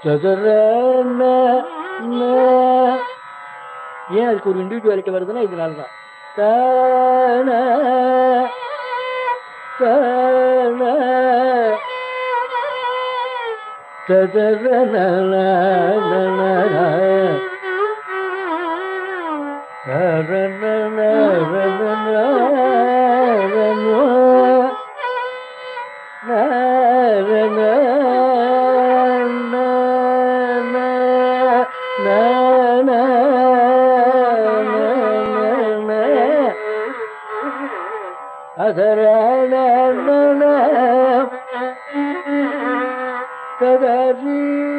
சதுர ந, ந. ஏன் அதுக்கு ஒரு இண்டிவிஜுவாலிட்டி வருதுன்னா இதனால தான் தன தன சதுர ந, ந, ந, ந, ந. ர, ந, ந, ர, ந, ந, ர, ந. ந, ர, ந, ந, ந, ந, ந, ந, ந. அதர ந, ந, ந. ததரி.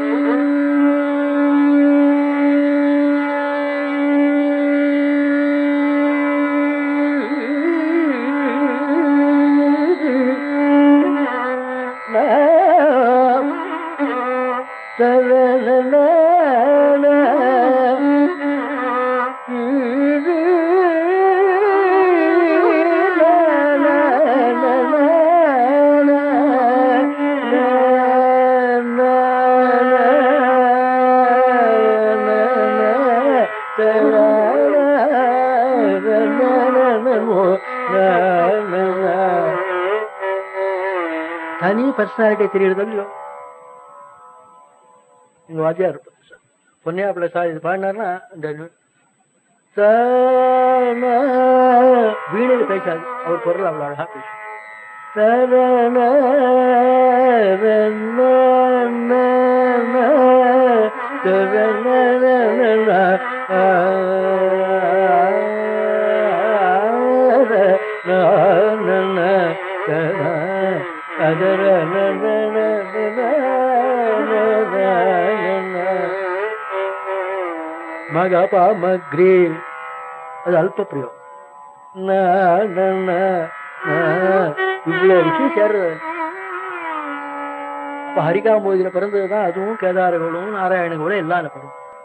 தனி பர்சனாலிட்டி தெரியுறது இல்லையோ எங்க வாத்தியார் பொன்னியா பிள்ளை இது பாடினார்னா இந்த ச, ந, வீணையில் பேசாது அவர் குரல் அவ்வளோ அழகா பேசும் சரண ரண்ண ந, ந, சரண ந, ந, ந, ஆ, ர, ந, ந, ந, சரண, அதர, ந, ந, ந, ந, ந, ந, ந, ந, ந. மக பாமக்ரே அது அல்ப பிரயோகம் ந, ந, ந, ந. இவ்வளோ விஷயம் சேர்றது இப்ப ஹரிகாம்போதியில பிறந்ததுதான் அதுவும் கேதாரகோளும் நாராயணகோளும் எல்லாம் அதுல பிறந்தது